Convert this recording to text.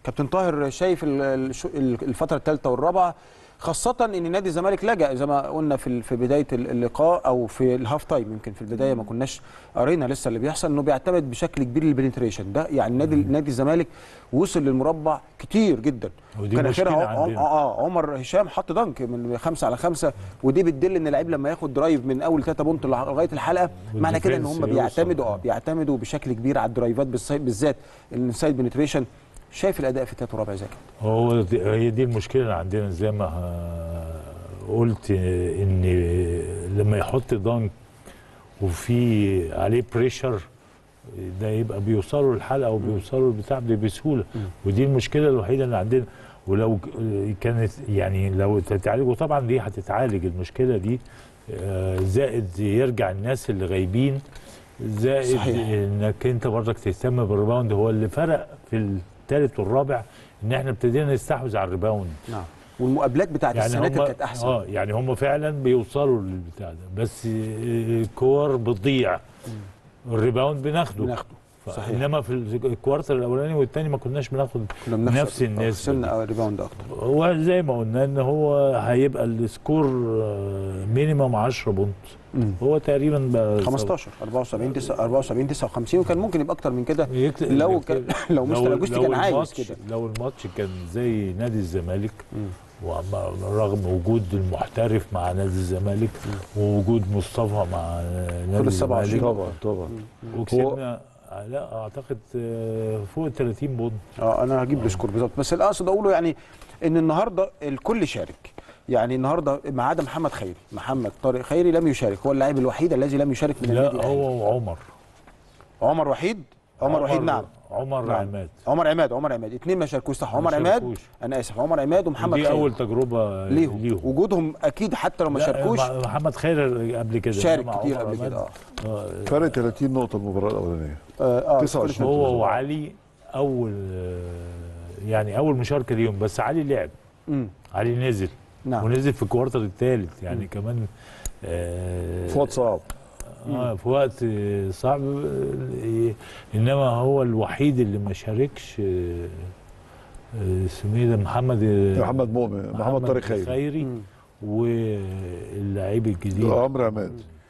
كابتن طاهر شايف ال- الش- ال- الفتره الثالثه والرابعه خاصة ان نادي الزمالك لجأ زي ما قلنا في ال- في بداية ال- اللقاء او في الهاف تايم يمكن في البداية ما كناش قرينا لسه اللي بيحصل انه بيعتمد بشكل كبير للبنتريشن ده يعني نادي نادي الزمالك وصل للمربع كتير جدا ودي كان مشكلة اخرها عم- عندنا. اه عمر هشام حط دنك من خمسة على خمسة ودي بتدل ان اللعيب لما ياخد درايف من اول 3 بونت لغايه الحلقه معنى كده ان هم والديفنس يوصل. بيعتمدوا اه بيعتمدوا بشكل كبير على الدرايفات بالصي- بالذات الانسايد بنتريشن شايف الاداء في الثالث والرابع زي كده هو دي هي دي المشكله اللي عندنا زي ما آه، قلت آه، ان لما يحط دانك وفي عليه بريشر ده يبقى بيوصلوا الحلقه وبيوصلوا البتاع ده بسهوله ودي المشكله الوحيده اللي عندنا ولو ك- كانت يعني لو تتعالج وطبعا دي هتتعالج المشكله دي آه، زائد يرجع الناس اللي غايبين زائد صحيح. انك انت برضك تهتم بالريباوند هو اللي فرق في الثالث والرابع ان احنا ابتدينا نستحوذ على الريباوند نعم والمقابلات بتاعت يعني السنه هم كانت احسن اه يعني هم فعلا بيوصلوا للبتاع ده بس آه، الكور بتضيع الريباوند بناخده بناخده ف- صحيح. انما في الكوارتر الاولاني والثاني ما كناش بناخد كنا بنخسر نفس الناس خسرنا ريباوند اكتر هو زي ما قلنا ان هو هيبقى السكور مينيمم 10 بونت مم. هو تقريبا بقى 15 74 9 74 59 وكان ممكن يبقى اكتر من كده يكت- لو يكت- كان لو مستر اجوستي كان عايز الماتش- كده لو الماتش كان زي نادي الزمالك مم. ورغم وجود المحترف مع نادي الزمالك ووجود مصطفى مع نادي خلص 27 الزمالك طبعا طبعا وكسبنا لا اعتقد آه، فوق ال 30 بونت اه انا هجيب السكور بالظبط بس اللي اقصد اقوله يعني ان النهارده الكل شارك يعني النهارده ما عدا محمد خيري محمد طارق خيري لم يشارك هو اللاعب الوحيد الذي لم يشارك من النادي لا الأهلي. هو وعمر عمر وحيد عمر وحيد نعم عمر نعم. عماد عمر عماد عمر عماد اثنين ما شاركوش صح ما عمر عماد شاركوش. انا اسف عمر عماد ومحمد دي خيري اول تجربه ليهم. ليهم وجودهم اكيد حتى لو ما لا، شاركوش مع- محمد خير قبل كده شارك إنما كتير عمر قبل عماد، كده اه آه، فرق 30 نقطه المباراه الاولانيه اه آه، 29. هو وعلي اول آه، يعني اول مشاركه ليهم بس علي لعب مم. علي نزل نعم ونزل في الكوارتر الثالث يعني كمان آه، في وقت صعب اه في وقت آه، صعب آه، انما هو الوحيد اللي ما شاركش آه، آه، اسمه ايه ده محمد آه، محمد مؤمن محمد طارق خيري خيري مم. واللعيب الجديد عمرو عماد